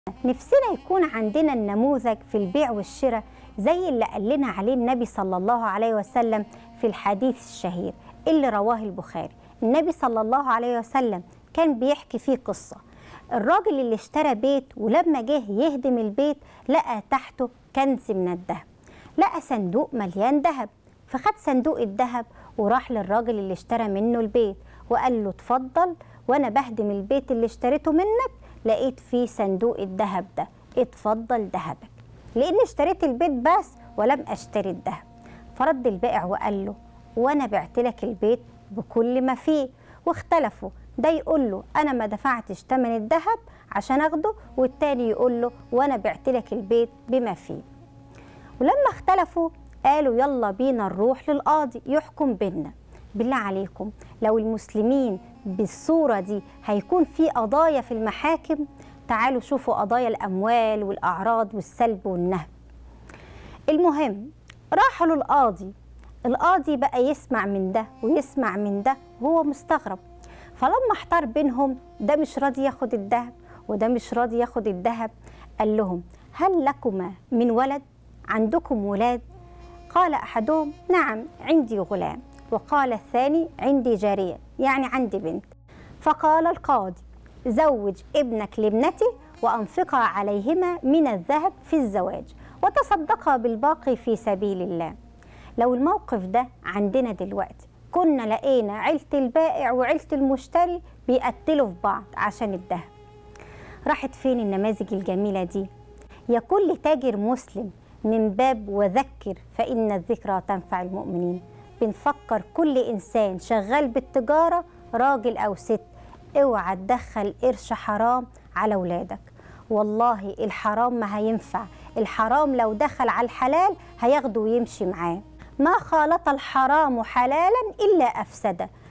نفسنا يكون عندنا النموذج في البيع والشراء زي اللي قال لنا عليه النبي صلى الله عليه وسلم في الحديث الشهير اللي رواه البخاري النبي صلى الله عليه وسلم كان بيحكي فيه قصة الراجل اللي اشترى بيت ولما جه يهدم البيت لقى تحته كنز من الذهب لقى صندوق مليان ذهب فخد صندوق الذهب وراح للراجل اللي اشترى منه البيت وقال له اتفضل وانا بهدم البيت اللي اشتريته منك لقيت فيه صندوق الذهب ده اتفضل ذهبك لاني اشتريت البيت بس ولم اشتري الذهب فرد البائع وقال له وانا بعت لك البيت بكل ما فيه واختلفوا ده يقول له انا ما دفعتش ثمن الذهب عشان اخده والتاني يقول له وانا بعت لك البيت بما فيه ولما اختلفوا قالوا يلا بينا نروح للقاضي يحكم بينا بالله عليكم لو المسلمين بالصورة دي هيكون في قضايا في المحاكم تعالوا شوفوا قضايا الأموال والأعراض والسلب والنهب المهم راحوا للقاضي القاضي بقى يسمع من ده ويسمع من ده وهو مستغرب فلما احتار بينهم ده مش راضي ياخد الذهب وده مش راضي ياخد الذهب قال لهم هل لكما من ولد عندكم ولاد قال احدهم نعم عندي غلام وقال الثاني عندي جاريه يعني عندي بنت فقال القاضي زوج ابنك لابنتي وانفقا عليهما من الذهب في الزواج وتصدقا بالباقي في سبيل الله لو الموقف ده عندنا دلوقتي كنا لقينا عيلة البائع وعيلة المشتري بيقتلوا في بعض عشان الذهب راحت فين النماذج الجميلة دي يا كل تاجر مسلم من باب وذكر فإن الذكرى تنفع المؤمنين بنفكر كل إنسان شغال بالتجارة راجل أو ست اوعى تدخل قرش حرام على ولادك والله الحرام ما هينفع الحرام لو دخل على الحلال هياخده ويمشي معاه ما خالط الحرام حلالا إلا أفسده